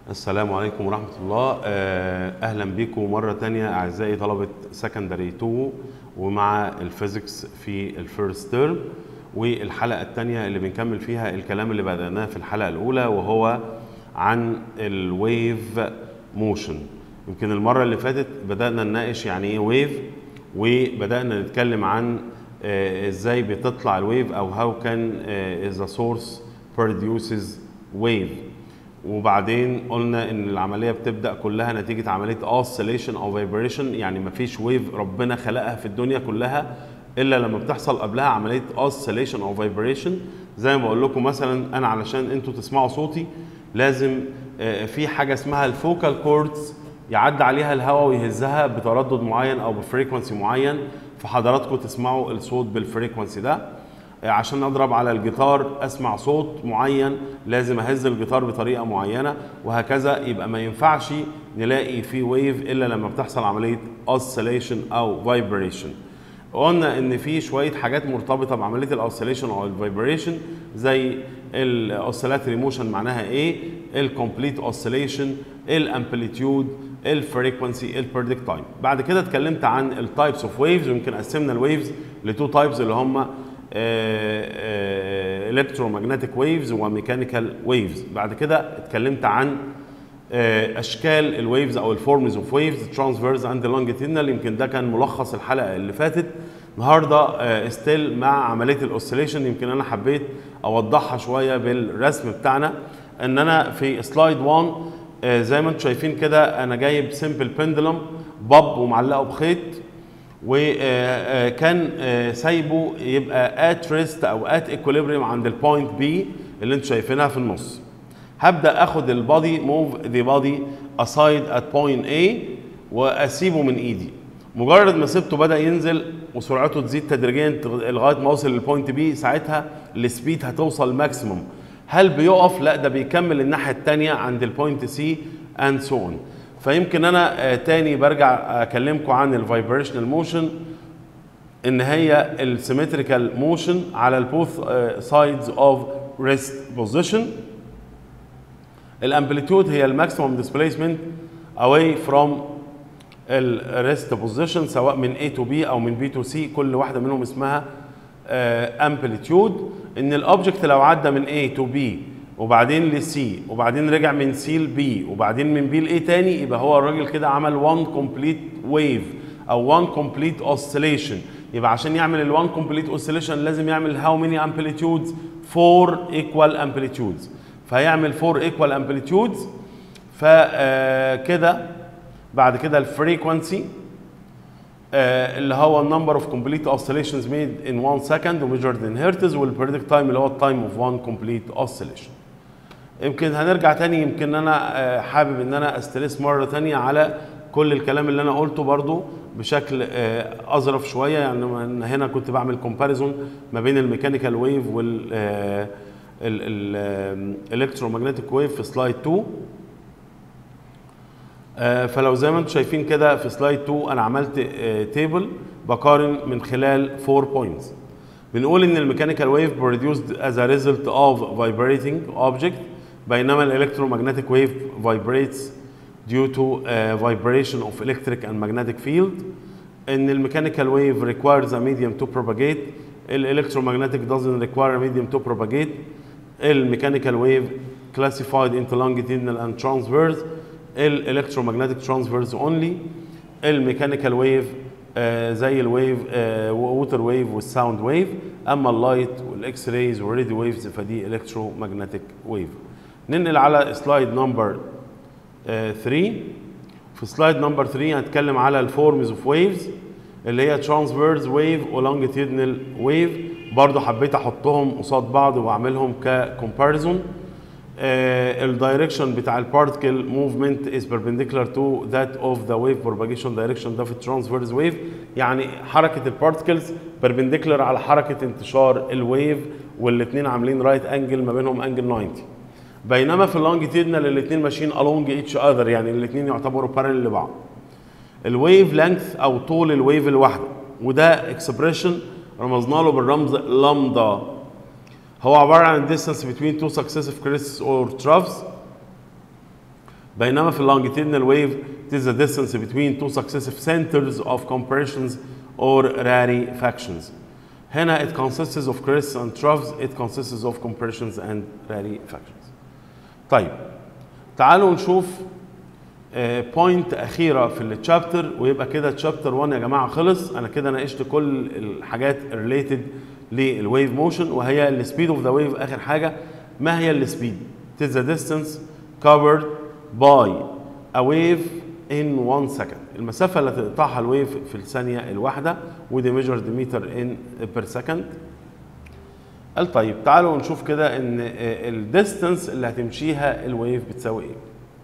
السلام عليكم ورحمة الله آه، أهلا بكم مرة تانية أعزائي طلبة سكندري 2 ومع الفيزيكس في الفيرست تيرم والحلقة التانية اللي بنكمل فيها الكلام اللي بدأناه في الحلقة الأولى وهو عن الويف موشن يمكن المرة اللي فاتت بدأنا نناقش يعني إيه ويف وبدأنا نتكلم عن آه، إزاي بتطلع الويف أو how can آه، the source produces wave وبعدين قلنا ان العمليه بتبدا كلها نتيجه عمليه oscillation او vibration يعني مفيش ويف ربنا خلقها في الدنيا كلها الا لما بتحصل قبلها عمليه oscillation او vibration زي ما بقول لكم مثلا انا علشان انتوا تسمعوا صوتي لازم آه، في حاجه اسمها الفوكال كوردز يعدي عليها الهواء ويهزها بتردد معين او بفريكونسي معين فحضراتكم تسمعوا الصوت بالفريكونسي ده عشان اضرب على الجيتار اسمع صوت معين لازم اهز الجيتار بطريقه معينه وهكذا يبقى ما ينفعش نلاقي في ويف الا لما بتحصل عمليه oscillation او vibration قلنا ان في شويه حاجات مرتبطه بعمليه الاوسيليشن او الفايبريشن زي الاوسيلاتري موشن معناها ايه الكومبليت اوسيليشن الامبليتيود الفريكونسي البريدكت تايم بعد كده اتكلمت عن التايبس اوف ويفز ويمكن قسمنا الويفز لتو تايبس اللي هم الكترومagnetic ويفز وميكانيكال ويفز بعد كده اتكلمت عن آه، اشكال الويفز او الفورمز اوف ويفز ترانسفيرز اند لونجيتيدنال يمكن ده كان ملخص الحلقه اللي فاتت النهارده ستيل مع عمليه الاوسيليشن يمكن انا حبيت اوضحها شويه بالرسم بتاعنا ان انا في سلايد 1 آه، زي ما انتم شايفين كده انا جايب سمبل بندلم باب ومعلقه بخيط وكان سايبه يبقى ات ريست او ات ايكوليبريم عند البوينت بي اللي انتم شايفينها في النص هبدا اخد البادي موف ذا بادي اسايد ات بوينت A واسيبه من ايدي مجرد ما سبته بدا ينزل وسرعته تزيد تدريجيا لغايه ما اوصل للبوينت بي ساعتها السبيد هتوصل ماكسيموم هل بيقف لا ده بيكمل الناحيه الثانيه عند البوينت سي اند سو اون فيمكن انا آه، تاني برجع اكلمكم عن الفايبريشنال موشن ان هي السيمتريكال موشن على البوث سايدز اوف ريست بوزيشن الامبليتيود هي الماكسيمم ديسبيسمنت اواي فروم الريست بوزيشن سواء من A to B او من B to C كل واحده منهم اسمها امبليتيود ان الاوبجكت لو عدى من A to B وبعدين ل C وبعدين رجع من C ل B وبعدين من B ل A تاني يبقى هو الراجل كده عمل one complete wave او one complete oscillation يبقى عشان يعمل ال one complete oscillation لازم يعمل how many amplitudes four equal amplitudes فهيعمل four equal amplitudes فكده بعد كده الفريكونسي اللي هو النمبر اوف كومبليت اوسيليشنز ميد ان 1 سكند وميجرد ان هرتز والبريدكت تايم اللي هو التايم اوف 1 كومبليت اوسيليشن يمكن هنرجع تاني يمكن انا آه، حابب ان انا استرس مره تانية على كل الكلام اللي انا قلته برضو بشكل آه، اظرف شويه يعني أنا هنا كنت بعمل كومباريزون ما بين الميكانيكال ويف وال الالكترومagnetic ويف في سلايد 2 آه، فلو زي ما انتم شايفين كده في سلايد 2 انا عملت تيبل بقارن من خلال 4 بوينتس بنقول ان الميكانيكال ويف produced as a result of vibrating object بينما الالكترومagnetic wave vibrates due to uh, vibration of electric and magnetic field ان الميكانيكال wave requires a medium to propagate الالكترومagnetic doesn't require a medium to propagate الميكانيكال wave classified into longitudinal and transverse الالكترومagnetic transverse only الميكانيكال ويف آه زي الويف آه ووتر ويف والساوند ويف اما اللايت والاكس رايز والراديو ويفز فدي الكترومagnetic ويف ننقل على سلايد نمبر 3 في سلايد نمبر 3 هنتكلم على الفورمز اوف ويفز اللي هي ترانسفيرز ويف ولونجيتيودنال ويف برضه حبيت احطهم قصاد بعض واعملهم ككومباريزون الدايركشن بتاع البارتكل موفمنت از perpendicular تو ذات اوف ذا ويف propagation دايركشن ده في الترانسفيرز ويف يعني حركه البارتكلز perpendicular على حركه انتشار الويف والاثنين عاملين رايت انجل ما بينهم انجل 90 بينما في اللونجيتيودنال الاثنين ماشيين along each other يعني الاثنين يعتبروا parallel لبعض الويف لينث او طول الويف الواحده وده اكسبريشن رمزنا له بالرمز لامدا هو عباره عن distance between two successive crests or troughs بينما في longitudinal wave it is the distance between two successive centers of compressions or rarefactions هنا it consists of crests and troughs it consists of compressions and rarefactions طيب تعالوا نشوف بوينت اخيره في التشابتر ويبقى كده تشابتر 1 يا جماعه خلص انا كده ناقشت كل الحاجات ريليتد للويف موشن وهي السبيد اوف ذا ويف اخر حاجه ما هي السبيد it is the distance covered by a wave in one second المسافة اللي تقطعها الويف في الثانية الواحدة ودي measured meter in per second قال طيب تعالوا نشوف كده ان الديستنس اللي هتمشيها الويف بتساوي ايه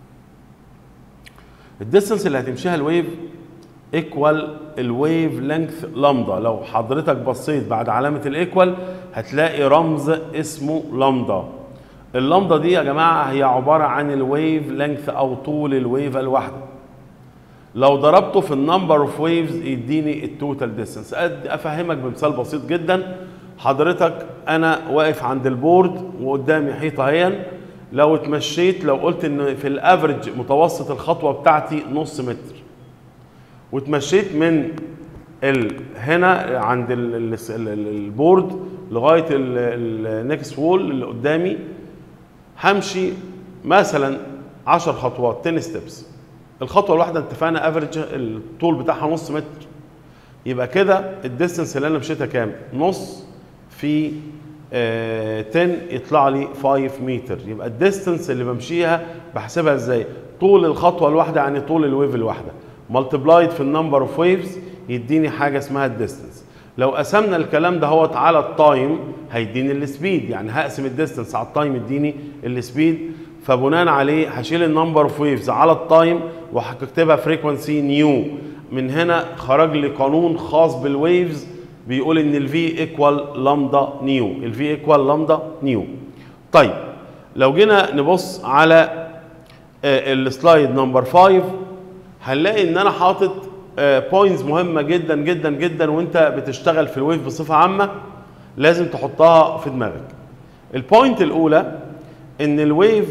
الديستنس اللي هتمشيها الويف ايكوال الويف لينث لامدا لو حضرتك بصيت بعد علامه الايكوال هتلاقي رمز اسمه لامدا اللامدا دي يا جماعه هي عباره عن الويف لينث او طول الويف الواحده لو ضربته في النمبر اوف ويفز يديني التوتال ديستنس افهمك بمثال بسيط جدا حضرتك انا واقف عند البورد وقدامي حيطه اهي لو اتمشيت لو قلت ان في الافرج متوسط الخطوه بتاعتي نص متر واتمشيت من ال هنا عند ال ال ال البورد لغايه النكست وول اللي قدامي همشي مثلا 10 خطوات 10 ستيبس الخطوه الواحده اتفقنا افريج الطول بتاعها نص متر يبقى كده الديستنس اللي انا مشيتها كام؟ نص في آه 10 يطلع لي 5 متر يبقى الديستنس اللي بمشيها بحسبها ازاي؟ طول الخطوه الواحده يعني طول الويف الواحده ملتبلايد في النمبر اوف ويفز يديني حاجه اسمها الديستنس لو قسمنا الكلام ده هوت على التايم هيديني السبيد يعني هقسم الديستنس على التايم يديني السبيد فبناء عليه هشيل النمبر اوف ويفز على التايم وهكتبها فريكونسي نيو من هنا خرج لي قانون خاص بالويفز بيقول ان الفي ايكوال لامدا نيو الفي ايكوال لامدا نيو طيب لو جينا نبص على السلايد نمبر 5 هنلاقي ان انا حاطط بوينتس مهمه جدا جدا جدا وانت بتشتغل في الويف بصفه عامه لازم تحطها في دماغك البوينت الاولى ان الويف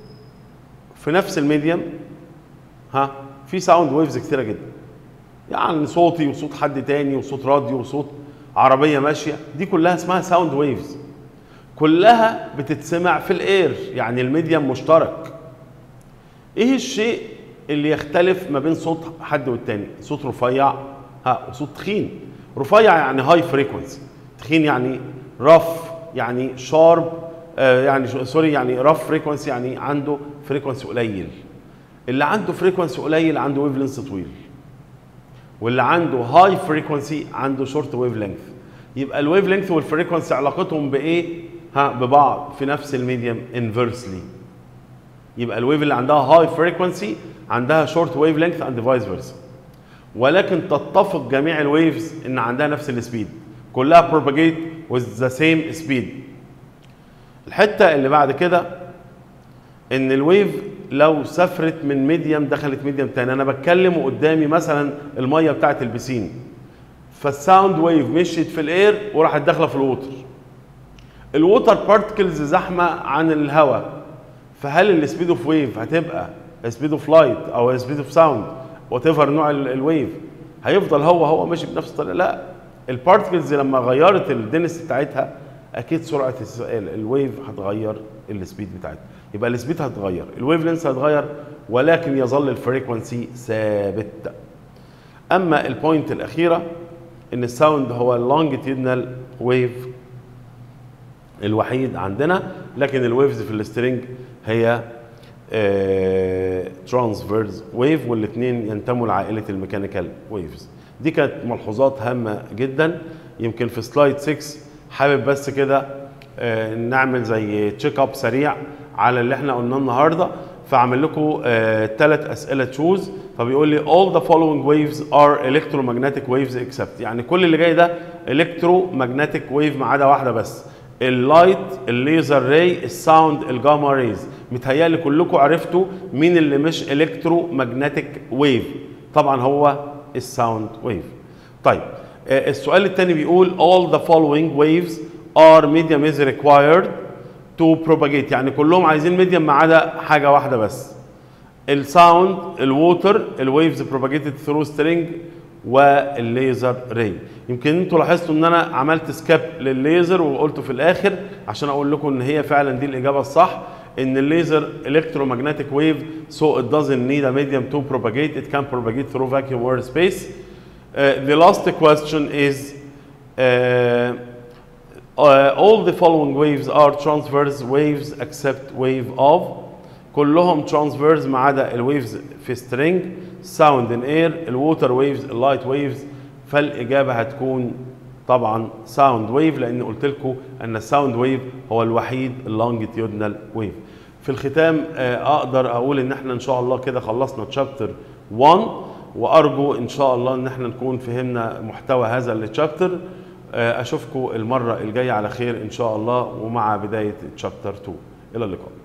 في نفس الميديم ها في ساوند ويفز كتيره جدا يعني صوتي وصوت حد تاني وصوت راديو وصوت عربيه ماشيه دي كلها اسمها ساوند ويفز كلها بتتسمع في الاير يعني الميديم مشترك ايه الشيء اللي يختلف ما بين صوت حد والتاني صوت رفيع ها وصوت تخين رفيع يعني هاي فريكونسي تخين يعني رف يعني شارب آه يعني سوري يعني رف فريكونسي يعني عنده فريكونسي قليل اللي عنده فريكونسي قليل عنده ويف لينث طويل واللي عنده هاي فريكونسي عنده شورت ويف لينث يبقى الويف لينث والفريكونسي علاقتهم بايه ها ببعض في نفس الميديم انفرسلي يبقى الويف اللي عندها هاي فريكونسي عندها شورت ويف لينث اند فايس فيرسا ولكن تتفق جميع الويفز ان عندها نفس السبيد كلها بروباجيت with the same speed الحته اللي بعد كده ان الويف لو سافرت من ميديم دخلت ميديم تاني انا بتكلم وقدامي مثلا الميه بتاعت البسين فالساوند ويف مشيت في الاير وراحت داخله في الووتر الووتر بارتكلز زحمه عن الهواء فهل السبيد اوف ويف هتبقى سبيد اوف لايت او سبيد اوف ساوند وات ايفر نوع الويف هيفضل هو هو ماشي بنفس الطريقه لا البارتكلز لما غيرت الدنس بتاعتها اكيد سرعه الويف هتغير السبيد بتاعتها يبقى السبيد هتتغير الويف لينس هتغير ولكن يظل الفريكونسي ثابت اما البوينت الاخيره ان الساوند هو اللونجيتيودنال ويف الوحيد عندنا لكن الويفز في السترينج هي ترانسفيرز ويف والاثنين ينتموا لعائله الميكانيكال ويفز دي كانت ملحوظات هامه جدا يمكن في سلايد 6 حابب بس كده آه نعمل زي تشيك اب سريع على اللي احنا قلناه النهارده فاعمل لكم ثلاث آه اسئله تشوز فبيقول لي all the following waves are electromagnetic waves except يعني كل اللي جاي ده electromagnetic wave ما عدا واحده بس اللايت الليزر راي الساوند الجاما ريز متهيألي كلكم عرفتوا مين اللي مش الكترو ماجنتيك ويف طبعا هو الساوند ويف طيب آه السؤال الثاني بيقول all the following waves are medium is required to propagate يعني كلهم عايزين ميديم ما عدا حاجه واحده بس الساوند الووتر الويفز بروباجيتد ثرو سترينج والليزر راي يمكن انتوا لاحظتوا ان انا عملت سكاب للليزر وقلته في الاخر عشان اقول لكم ان هي فعلا دي الاجابه الصح ان الليزر electromagnetic wave so it doesn't need a medium to propagate it can propagate through vacuum or space Uh, the last question is uh, uh, all the following waves are transverse waves except wave of كلهم transverse ما عدا الويفز في string sound in air الووتر ويفز اللايت ويفز فالاجابه هتكون طبعا ساوند ويف لان قلت لكم ان الساوند ويف هو الوحيد اللونجيتيودنال ويف في الختام آه، اقدر اقول ان احنا ان شاء الله كده خلصنا تشابتر 1 وارجو ان شاء الله ان احنا نكون فهمنا محتوى هذا التشابتر اشوفكم المره الجايه على خير ان شاء الله ومع بدايه تشابتر 2 الى اللقاء